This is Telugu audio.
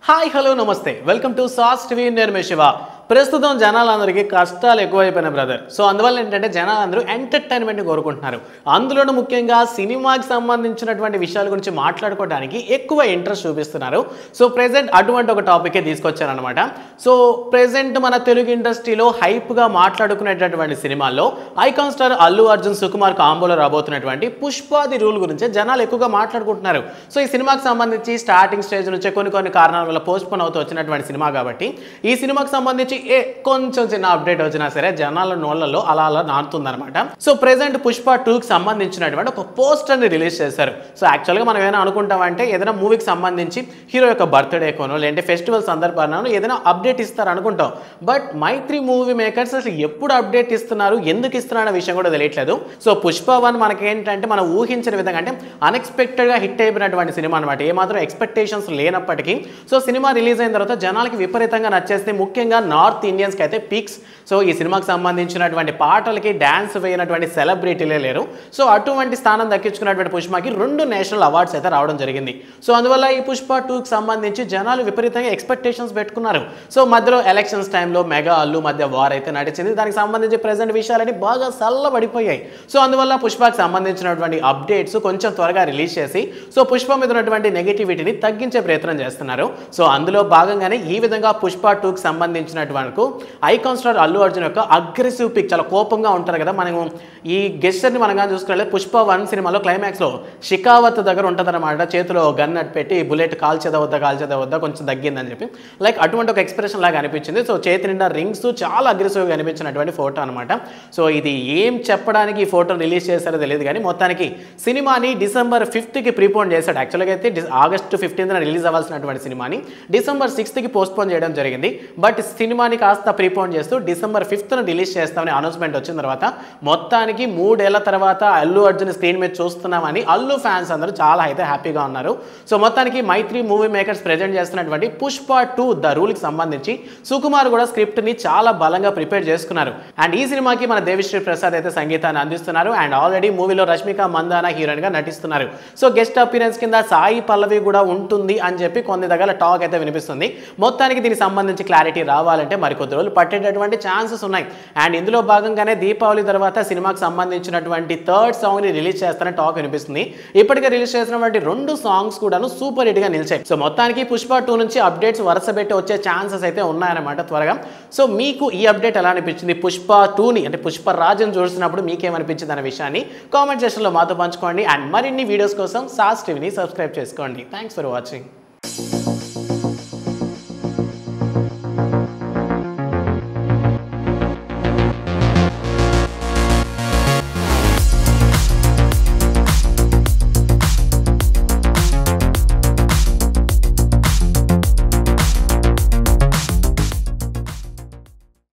హాయ్ హలో నమస్తే వెల్కమ్ టు సాస్ టీవీ నేను మీ శివ ప్రస్తుతం జనాలందరికీ కష్టాలు ఎక్కువైపోయినాయి బ్రదర్ సో అందువల్ల ఏంటంటే జనాలందరూ ఎంటర్టైన్మెంట్ కోరుకుంటున్నారు అందులోనూ ముఖ్యంగా సినిమాకి సంబంధించినటువంటి విషయాల గురించి మాట్లాడుకోవడానికి ఎక్కువ ఇంట్రెస్ట్ చూపిస్తున్నారు సో ప్రెసెంట్ అటువంటి ఒక టాపికే తీసుకొచ్చారనమాట సో ప్రెసెంట్ మన తెలుగు ఇండస్ట్రీలో హైప్గా మాట్లాడుకునేటటువంటి సినిమాల్లో ఐకాన్ స్టార్ అల్లు అర్జున్ సుకుమార్ కాంబోలో రాబోతున్నటువంటి పుష్పాది రూల్ గురించి జనాలు ఎక్కువగా మాట్లాడుకుంటున్నారు సో ఈ సినిమాకి సంబంధించి స్టార్టింగ్ స్టేజ్ నుంచే కొన్ని కొన్ని కారణాల వల్ల పోస్ట్ పోన్ అవుతూ వచ్చినటువంటి సినిమా కాబట్టి ఈ సినిమాకి సంబంధించి ఏ కొంచెం చిన్న అప్డేట్ వచ్చినా సరే జనాల నోళ్లలో అలా అలా నానుతుందన్నమాట సో ప్రెసెంట్ పుష్ప టూకి సంబంధించినటువంటి ఒక పోస్టర్ని రిలీజ్ చేశారు సో యాక్చువల్గా మనం ఏమైనా అనుకుంటామంటే ఏదైనా మూవీకి సంబంధించి హీరో యొక్క బర్త్డే కోనో లేదంటే ఫెస్టివల్ సందర్భాలను ఏదైనా అప్డేట్ ఇస్తారు అనుకుంటాం బట్ మైత్రి మూవీ మేకర్స్ అసలు ఎప్పుడు అప్డేట్ ఇస్తున్నారు ఎందుకు ఇస్తున్నారు అనే విషయం కూడా తెలియట్లేదు సో పుష్ప వన్ మనకి ఏంటంటే మనం ఊహించిన విధంగా అంటే అన్ఎక్స్పెక్టెడ్గా హిట్ అయిపోయినటువంటి సినిమా అనమాట ఏమాత్రం ఎక్స్పెక్టేషన్స్ లేనప్పటికీ సో సినిమా రిలీజ్ అయిన తర్వాత జనాలకి విపరీతంగా నచ్చేస్తే ముఖ్యంగా నార్త్ ఇండియన్స్కి అయితే పీక్స్ సో ఈ సినిమాకి సంబంధించినటువంటి పాటలకి డ్యాన్స్ వేయనటువంటి సెలబ్రిటీలే లేరు సో అటువంటి స్థానం దక్కించుకున్నటువంటి పుష్పకి రెండు నేషనల్ అవార్డ్స్ అయితే రావడం జరిగింది సో అందువల్ల ఈ పుష్ప టూకి సంబంధించి జనాలు విపరీతంగా ఎక్స్పెక్టేషన్స్ పెట్టుకున్నారు సో మధ్యలో ఎలక్షన్స్ టైంలో మెగా అల్లు మధ్య వార్ అయితే నడిచింది దానికి సంబంధించి ప్రజెంట్ విషయాలని బాగా చల్లబడిపోయాయి సో అందువల్ల పుష్పకి సంబంధించినటువంటి అప్డేట్స్ కొంచెం త్వరగా రిలీజ్ చేసి సో పుష్ప మీద ఉన్నటువంటి నెగిటివిటీని తగ్గించే ప్రయత్నం చేస్తున్నారు సో అందులో భాగంగానే ఈ విధంగా పుష్ప టూకి సంబంధించినటువంటి ఐకాన్ స్టార్ అల్లు అర్జున్ యొక్క అగ్రెసివ్ పిక్ చాలా కోపంగా ఉంటారు కదా మనం ఈ గెస్టర్ని మనం కానీ చూసుకున్నట్లయితే పుష్ప వన్ సినిమాలో క్లైమాక్స్లో షికావత్ దగ్గర ఉంటుందన్నమాట చేతిలో గన్ అట్ పెట్టి బుల్లెట్ కాల్చేదా వద్దా కాల్చేదా వద్దా కొంచెం తగ్గిందని చెప్పి లైక్ అటువంటి ఒక ఎక్స్ప్రెషన్ లాగా అనిపించింది సో చేతి నిండా రింగ్స్ చాలా అగ్రెసివ్గా అనిపించినటువంటి ఫోటో అనమాట సో ఇది ఏం చెప్పడానికి ఈ ఫోటో రిలీజ్ చేశారో తెలియదు కానీ మొత్తానికి సినిమాని డిసెంబర్ ఫిఫ్త్కి ప్రీపోన్ చేశాడు యాక్చువల్గా అయితే డి- ఆగస్టు ఫిఫ్టీన్త్న రిలీజ్ అవ్వాల్సినటువంటి సినిమాని డిసెంబర్ సిక్స్త్కి పోస్ట్పోన్ చేయడం జరిగింది బట్ సినిమాని కాస్త ప్రీపోన్ చేస్తూ డిసెంబర్ ఫిఫ్త్న రిలీజ్ చేస్తామని అనౌన్స్మెంట్ వచ్చిన తర్వాత మొత్తానికి మూడేళ్ల తర్వాత అల్లు అర్జున్ స్క్రీన్ మీద చూస్తున్నామని అల్లు ఫ్యాన్స్ అందరూ చాలా అయితే హ్యాపీగా ఉన్నారు సో మొత్తానికి మైత్రి మూవీ మేకర్స్ ప్రజెంట్ చేస్తున్నటువంటి పుష్ప టూ ద రూల్కి సంబంధించి సుకుమార్ కూడా స్క్రిప్ట్ని చాలా బలంగా ప్రిపేర్ చేసుకున్నారు అండ్ ఈ సినిమాకి మన దేవిశ్రీ ప్రసాద్ అయితే సంగీతాన్ని అందిస్తున్నారు అండ్ ఆల్రెడీ మూవీలో రష్మిక మందాన హీరోయిన్గా నటిస్తున్నారు సో గెస్ట్ అపీరెన్స్ కింద సాయి పల్లవి కూడా ఉంటుంది అని చెప్పి కొన్ని దగ్గర టాక్ అయితే వినిపిస్తుంది మొత్తానికి దీనికి సంబంధించి క్లారిటీ రావాలంటే మరికొద్ది రోజులు పట్టేటటువంటి ఛాన్సెస్ ఉన్నాయి అండ్ ఇందులో భాగంగానే దీపావళి తర్వాత సినిమాకి సంబంధించినటువంటి థర్డ్ సాంగ్ని రిలీజ్ చేస్తారని టాక్ వినిపిస్తుంది ఇప్పటికే రిలీజ్ చేసినటువంటి రెండు సాంగ్స్ కూడాను సూపర్ హిట్గా నిలిచాయి సో మొత్తానికి పుష్ప టూ నుంచి అప్డేట్స్ వరుస పెట్టి వచ్చే ఛాన్సెస్ అయితే ఉన్నాయన్నమాట త్వరగా సో మీకు ఈ అప్డేట్ ఎలా అనిపించింది పుష్ప టూని అంటే పుష్ప రాజుని చూసినప్పుడు మీకేమనిపించింది అనే విషయాన్ని కామెంట్ సెక్షన్లో మాతో పంచుకోండి అండ్ మరిన్ని వీడియోస్ కోసం సాస్ టీవీని సబ్స్క్రైబ్ చేసుకోండి థ్యాంక్స్ ఫర్ వాచింగ్